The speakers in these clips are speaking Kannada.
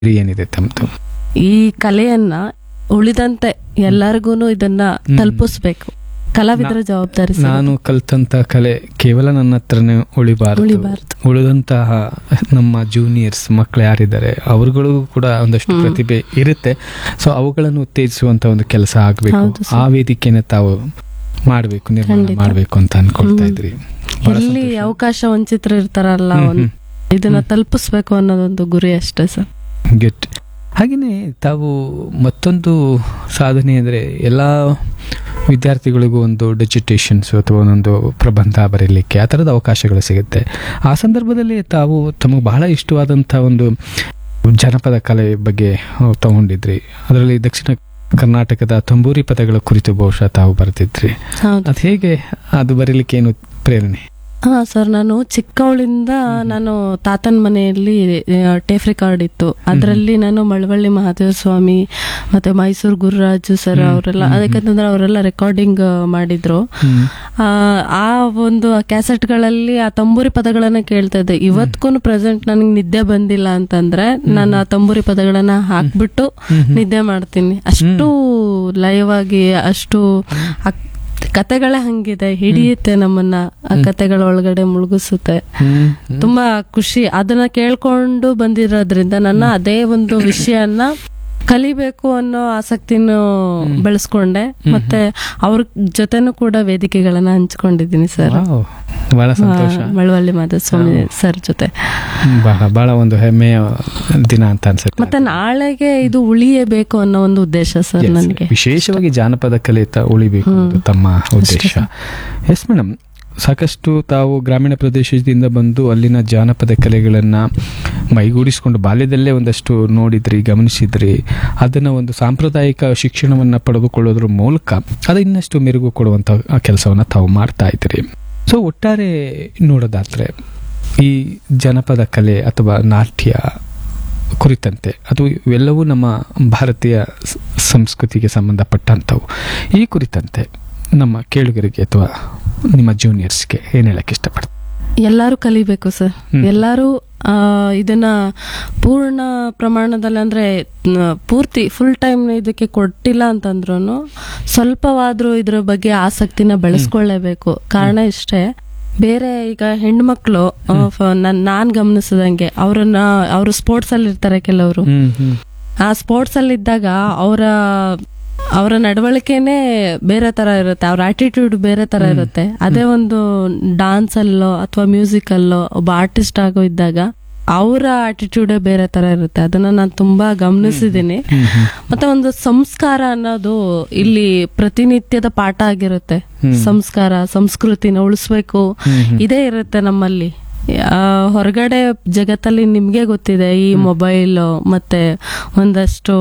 ಏನಿದೆ ತಮ್ಮದು ಈ ಕಲೆಯನ್ನ ಉಳಿದಂತೆ ಎಲ್ಲರಿಗೂ ಇದನ್ನ ಹ್ಮ್. ತಲುಪಿಸ್ಬೇಕು ಕಲಾವಿದರ ಜವಾಬ್ದಾರಿ ಸರ್. ನಾನು ಕಲ್ತಂತ ಕಲೆ ಕೇವಲ ನನ್ನ ಹತ್ರನೇ ಉಳಿಬಾರದು ಉಳಿಬಾರ್ದು. ಉಳಿದಂತಹ ನಮ್ಮ ಜೂನಿಯರ್ಸ್ ಮಕ್ಕಳು ಯಾರಿದ್ದಾರೆ ಅವ್ರುಗಳಿಗೂ ಕೂಡ ಒಂದಷ್ಟು ಹ್ಮ್. ಪ್ರತಿಭೆ ಇರುತ್ತೆ ಸೊ ಅವುಗಳನ್ನು ಉತ್ತೇಜಿಸುವಂತ ಒಂದು ಕೆಲಸ ಆಗ್ಬೇಕು ಹೌದು ಸರ್. ಆ ವೇದಿಕೆನ ತಾವು ಮಾಡಬೇಕು ನಿರ್ಮಾಣ ಖಂಡಿತ. ಮಾಡಬೇಕು ಅಂತ ಅನ್ಕೊಳ್ತಾ ಹ್ಮ್. ಇದ್ರಿ ಬಹಳ ಎಲ್ಲಿ ಸಂತೋಷ. ಅವಕಾಶ ವಂಚಿತರು ಇರ್ತಾರಲ್ಲ ಹ್ಮ್, ಒಂದ್- ಹ್ಮ್. ಇದನ್ನ ಹ್ಮ್. ತಲುಪಿಸ್ಬೇಕು ಅನ್ನೋದೊಂದು ಗುರಿ ಅಷ್ಟೇ ಸರ್ ಗುಡ್ ಹಾಗೆಯೇ ತಾವು ಮತ್ತೊಂದು ಸಾಧನೆ ಅಂದರೆ ಎಲ್ಲ ವಿದ್ಯಾರ್ಥಿಗಳಿಗೂ ಒಂದು ಡಿಜಿಟೇಷನ್ಸ್ ಅಥವಾ ಒಂದೊಂದು ಪ್ರಬಂಧ ಬರೀಲಿಕ್ಕೆ ಆ ಥರದ ಅವಕಾಶಗಳು ಸಿಗುತ್ತೆ ಆ ಸಂದರ್ಭದಲ್ಲಿ ತಾವು ತಮಗೆ ಬಹಳ ಇಷ್ಟವಾದಂಥ ಒಂದು ಜನಪದ ಕಲೆ ಬಗ್ಗೆ ತಗೊಂಡಿದ್ರಿ ಅದರಲ್ಲಿ ದಕ್ಷಿಣ ಕರ್ನಾಟಕದ ತಂಬೂರಿ ಪದಗಳ ಕುರಿತು ಬಹುಶಃ ತಾವು ಬರೆದಿದ್ರಿ ಹೌದು ಅದು ಹೇಗೆ ಅದು ಬರೀಲಿಕ್ಕೆ ಏನು ಪ್ರೇರಣೆ ಹಾ ಸರ್ ನಾನು ಚಿಕ್ಕವಳಿಂದ ನಾನು ತಾತನ ಮನೆಯಲ್ಲಿ ಟೇಫ್ ರೆಕಾರ್ಡ್ ಇತ್ತು ಅದರಲ್ಲಿ ನಾನು ಮಳವಳ್ಳಿ ಮಹಾದೇವ ಸ್ವಾಮಿ ಮತ್ತೆ ಮೈಸೂರು ಗುರುರಾಜು ಸರ್ ಹ್ಮ್, ಅವರೆಲ್ಲ ಹ್ಮ್, ಅದಕ್ಕಂತಂದ್ರೆ ಅವರೆಲ್ಲ ರೆಕಾರ್ಡಿಂಗ್ ಮಾಡಿದ್ರು ಆ, ಆ ಒಂದು ಕ್ಯಾಸೆಟ್ಗಳಲ್ಲಿ ಆ ತಂಬೂರಿ ಪದಗಳನ್ನ ಕೇಳ್ತಾ ಇದ್ದೆ ಇವತ್ಗೂ ಪ್ರೆಸೆಂಟ್ ನನಗೆ ನಿದ್ದೆ ಬಂದಿಲ್ಲ ಅಂತಂದ್ರೆ ನಾನು ಆ ತಂಬೂರಿ ಪದಗಳನ್ನ ಹಾಕ್ಬಿಟ್ಟು ನಿದ್ದೆ ಮಾಡ್ತೀನಿ ಅಷ್ಟು ಲೈವ್ ಆಗಿ ಅಷ್ಟು ಆ ಕತೆಗಳೇ ಹಂಗಿದೆ ಹಿಡಿಯುತ್ತೆ ನಮ್ಮನ್ನ ಆ ಕತೆಗಳ ಒಳಗಡೆ ಮುಳುಗಿಸುತ್ತೆ ತುಂಬಾ ಖುಷಿ ಅದನ್ನ ಕೇಳ್ಕೊಂಡು ಬಂದಿರೋದ್ರಿಂದ ನನ್ನ ಅದೇ ಒಂದು ವಿಷಯನ ಕಲಿಬೇಕು ಅನ್ನೋ ಆಸಕ್ತಿನೂ ಬೆಳೆಸ್ಕೊಂಡೆ ಮತ್ತೆ ಅವ್ರ ಜೊತೆನೂ ಕೂಡ ವೇದಿಕೆಗಳನ್ನ ಹಂಚ್ಕೊಂಡಿದ್ದೀನಿ ಸರ್ ವಾವ್, ಬಹಳ ಸಂತೋಷ ಮಳವಳ್ಳಿ ಮಾಧವಸ್ವಾಮಿ ಸರ್ ಜೊತೆ ಬಹಳ ಬಹಳ ಒಂದು ಹೆಮ್ಮೆಯ ದಿನ ಅಂತ ಅನ್ಸುತ್ತೆ ಮತ್ತೆ ನಾಳೆಗೆ ಇದು ಉಳಿಯಬೇಕು ಅನ್ನೋ ಒಂದು ಉದ್ದೇಶ ಸರ್ Yes, ನನಗೆ ವಿಶೇಷವಾಗಿ ಜಾನಪದ ಕಲೆ ತ ಉಳಿಬೇಕು ಅನ್ನೋದು ತಮ್ಮ ಉದ್ದೇಶ ಎಸ್ ಮೇಡಮ್ ಸಾಕಷ್ಟು ತಾವು ಗ್ರಾಮೀಣ ಪ್ರದೇಶದಿಂದ ಬಂದು ಅಲ್ಲಿನ ಜಾನಪದ ಕಲೆಗಳನ್ನ ಮೈಗೂಡಿಸ್ಕೊಂಡು ಬಾಲ್ಯದಲ್ಲೇ ಒಂದಷ್ಟು ನೋಡಿದ್ರಿ ಗಮನಿಸಿದ್ರಿ ಅದನ್ನ ಒಂದು ಸಾಂಪ್ರದಾಯಿಕ ಶಿಕ್ಷಣವನ್ನ ಪಡೆದುಕೊಳ್ಳೋದ್ರ ಮೂಲಕ ಅದು ಇನ್ನಷ್ಟು ಮೆರುಗು ಕೊಡುವಂತ ಕೆಲಸವನ್ನ ತಾವು ಮಾಡ್ತಾ ಇದ್ರಿ ಸೊ ಒಟ್ಟಾರೆ ನೋಡೋದಾದ್ರೆ ಈ ಜನಪದ ಕಲೆ ಅಥವಾ ನಾಟ್ಯ ಕುರಿತಂತೆ ಅದು ಇವೆಲ್ಲವೂ ನಮ್ಮ ಭಾರತೀಯ ಸ- ಸಂಸ್ಕೃತಿಗೆ ಸಂಬಂಧಪಟ್ಟಂಥವು ಈ ಕುರಿತಂತೆ ನಮ್ಮ ಕೇಳುಗರಿಗೆ ಅಥವಾ ನಿಮ್ಮ ಜೂನಿಯರ್ಸ್ಗೆ ಏನು ಹೇಳಕ್ಕೆ ಇಷ್ಟಪಡ್ತೀನಿ ಎಲ್ಲರೂ ಕಲಿಬೇಕು ಸರ್ ಹ್ಮ್. ಎಲ್ಲರೂ ಆ, ಇದನ್ನ ಪೂರ್ಣ ಪ್ರಮಾಣದಲ್ಲಿ ಅಂದ್ರೆ ನ- ಪೂರ್ತಿ ಫುಲ್ ಟೈಮ್ ಇದಕ್ಕೆ ಕೊಟ್ಟಿಲ್ಲ ಅಂತಂದ್ರು ಸ್ವಲ್ಪವಾದ್ರೂ ಇದ್ರ ಬಗ್ಗೆ ಆಸಕ್ತಿನ ಬೆಳೆಸ್ಕೊಳ್ಳೇಬೇಕು ಕಾರಣ ಇಷ್ಟೇ ಬೇರೆ ಈಗ ಹೆಣ್ಮಕ್ಳು ಆ, ಫ- ನನ್- ನಾನ್ ಗಮನಿಸಿದಂಗೆ ಅವ್ರನ್ನ ಅವರು ಸ್ಪೋರ್ಟ್ಸ್ ಅಲ್ಲಿ ಇರ್ತಾರೆ ಕೆಲವರು ಆ ಸ್ಪೋರ್ಟ್ಸ್ ಅಲ್ಲಿ ಇದ್ದಾಗ ಅವರ ಅವರ ನಡವಳಿಕೆನೆ ಬೇರೆ ತರ ಇರುತ್ತೆ ಅವ್ರ ಆಟಿಟ್ಯೂಡ್ ಬೇರೆ ತರ ಇರುತ್ತೆ ಅದೇ ಒಂದು ಡಾನ್ಸ್ ಅಲ್ಲೋ ಅಥವಾ ಮ್ಯೂಸಿಕ್ ಅಲ್ಲೋ ಒಬ್ಬ ಆರ್ಟಿಸ್ಟ್ ಆಗೋ ಇದ್ದಾಗ ಅವರ ಆಟಿಟ್ಯೂಡೇ ಬೇರೆ ತರ ಇರುತ್ತೆ ಅದನ್ನ ನಾನು ತುಂಬಾ ಗಮನಿಸಿದ್ದೀನಿ ಮತ್ತೆ ಒಂದು ಸಂಸ್ಕಾರ ಅನ್ನೋದು ಇಲ್ಲಿ ಪ್ರತಿನಿತ್ಯದ ಪಾಠ ಆಗಿರುತ್ತೆ ಸಂಸ್ಕಾರ ಸಂಸ್ಕೃತಿನ ಉಳಿಸ್ಬೇಕು ಇದೇ ಇರುತ್ತೆ ನಮ್ಮಲ್ಲಿ ಆ, ಹೊರಗಡೆ ಜಗತ್ತಲ್ಲಿ ನಿಮ್ಗೆ ಗೊತ್ತಿದೆ ಈ ಮೊಬೈಲ್ ಮತ್ತೆ ಒಂದಷ್ಟು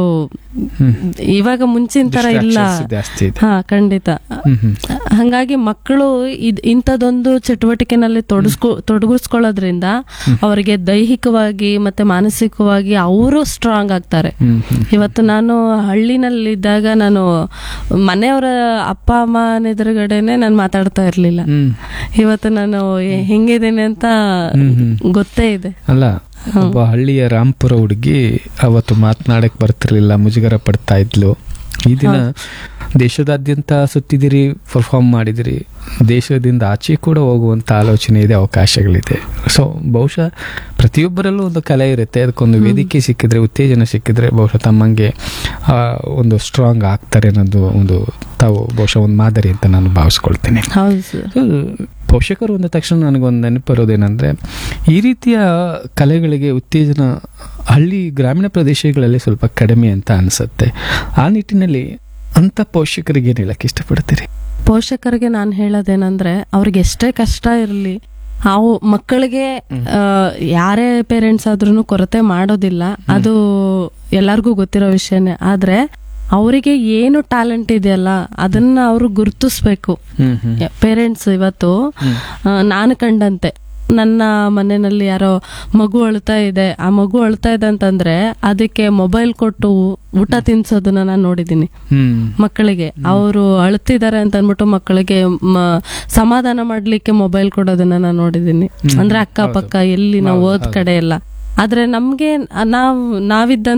ಇವಾಗ ಮುಂಚಿನ ತರ ಇಲ್ಲ Distractions ಜಾಸ್ತಿ ಇದೆ ಹಾ ಖಂಡಿತ ಹ್ಮ್, ಹ್ಮ್. ಹಂಗಾಗಿ ಮಕ್ಕಳು ಇದ್ ಇಂಥದೊಂದು ಚಟುವಟಿಕೆನಲ್ಲಿ ತೊಡಸ್ಕೊ ತೊಡಗಿಸ್ಕೊಳ್ಳೋದ್ರಿಂದ ಅವರಿಗೆ ದೈಹಿಕವಾಗಿ ಮತ್ತೆ ಮಾನಸಿಕವಾಗಿ ಅವರು ಸ್ಟ್ರಾಂಗ್ ಆಗ್ತಾರೆ ಹ್ಮ್, ಹ್ಮ್. ಇವತ್ತು ನಾನು ಹಳ್ಳಿನಲ್ಲಿದ್ದಾಗ ನಾನು ಮನೆಯವರ ಅಪ್ಪ ಅಮ್ಮನ ಎದುರುಗಡೆನೆ ನಾನು ಮಾತಾಡ್ತಾ ಇರ್ಲಿಲ್ಲ ಹ್ಮ್. ಇವತ್ತು ನಾನು ಹೆ- ಹೆಂಗಿದ್ದೀನಿ ಅಂತ ಹ್ಮ್, ಹ್ಮ್. ಗೊತ್ತೇ ಇದೆ ಅಲ್ಲ ಒಬ್ಬ ಹಳ್ಳಿಯ ರಾಂಪುರ ಹುಡುಗಿ ಅವತ್ತು ಮಾತನಾಡಕ್ ಬರ್ತಿರ್ಲಿಲ್ಲ ಮುಜುಗರ ಪಡ್ತಾ ಇದ್ಲು ಈ ದಿನ ದೇಶದಾದ್ಯಂತ ಸುತ್ತಿದಿರಿ ಪರ್ಫಾರ್ಮ್ ಮಾಡಿದಿರಿ ದೇಶದಿಂದ ಆಚೆ ಕೂಡ ಹೋಗುವಂತ ಆಲೋಚನೆ ಇದೆ ಅವಕಾಶಗಳಿದೆ ಸೊ ಬಹುಶಃ ಪ್ರತಿಯೊಬ್ಬರಲ್ಲೂ ಒಂದು ಕಲೆ ಇರುತ್ತೆ ಅದಕ್ಕೊಂದು ವೇದಿಕೆ ಸಿಕ್ಕಿದ್ರೆ ಉತ್ತೇಜನ ಸಿಕ್ಕಿದ್ರೆ ಬಹುಶಃ ತಮ್ಮಂಗೆ ಆ, ಒಂದು ಸ್ಟ್ರಾಂಗ್ ಆಗ್ತಾರೆ ಅನ್ನೋದು ಒಂದು ತಾವು ಬಹುಶಃ ಒಂದು ಮಾದರಿ ಅಂತ ನಾನು ಭಾವಿಸ್ಕೊಳ್ತೇನೆ ಹೌದು ಸರ್ ಸೊ, ಪೋಷಕರು ಅಂದ ತಕ್ಷಣ ನನಗೊಂದು ನೆನಪು ಬರೋದೇನೆಂದರೆ ಈ ರೀತಿಯ ಕಲೆಗಳಿಗೆ ಉತ್ತೇಜನ ಹಳ್ಳಿ ಗ್ರಾಮೀಣ ಪ್ರದೇಶಗಳಲ್ಲಿ ಸ್ವಲ್ಪ ಕಡಿಮೆ ಅಂತ ಅನಿಸುತ್ತೆ ಆ ನಿಟ್ಟಿನಲ್ಲಿ ಅಂಥ ಪೋಷಕರಿಗೆ ಏನು ಹೇಳಕ್ಕೆ ಇಷ್ಟಪಡ್ತೀರಿ ಪೋಷಕರಿಗೆ ನಾನು ಹೇಳೋದೇನಂದ್ರೆ ಅವ್ರಿಗೆ ಎಷ್ಟೇ ಕಷ್ಟ ಇರಲಿ ಅವು ಮಕ್ಕಳಿಗೆ ಆ, ಯಾರೇ ಪೇರೆಂಟ್ಸ್ ಆದ್ರೂ ಕೊರತೆ ಮಾಡೋದಿಲ್ಲ ಅದು ಎಲ್ಲರಿಗೂ ಗೊತ್ತಿರೋ ವಿಷಯನೇ ಆದ್ರೆ ಅವರಿಗೆ ಏನು ಟ್ಯಾಲೆಂಟ್ ಇದೆಯಲ್ಲ ಅದನ್ನ ಅವರು ಗುರುತಿಸ್ಬೇಕು ಪೇರೆಂಟ್ಸ್ ಇವತ್ತು ಆ, ನಾನು ಕಂಡಂತೆ ನನ್ನ ಮನೆಯಲ್ಲಿ ಯಾರೋ ಮಗು ಅಳ್ತಾ ಇದೆ ಆ ಮಗು ಅಳ್ತಾ ಇದೆ ಅಂತಂದ್ರೆ ಅದಕ್ಕೆ ಮೊಬೈಲ್ ಕೊಟ್ಟು ಊಟ ತಿನ್ಸೋದನ್ನ ನಾನು ನೋಡಿದೀನಿ ಹ್ಮ್ ಮಕ್ಕಳಿಗೆ ಅವರು ಅಳ್ತಿದ್ದಾರೆ ಅಂತ ಅಂದ್ಬಿಟ್ಟು ಮಕ್ಕಳಿಗೆ ಮ- ಸಮಾಧಾನ ಮಾಡ್ಲಿಕ್ಕೆ ಮೊಬೈಲ್ ಕೊಡೋದನ್ನ ನಾನು ನೋಡಿದೀನಿ ಅಂದ್ರೆ ಅಕ್ಕಪಕ್ಕ ಎಲ್ಲಿ ನಾವು ಓದ್ ಕಡೆ ಎಲ್ಲ ಆದ್ರೆ ನಮ್ಗೆ ನಾವು ನಾವಿದ್ದಂತ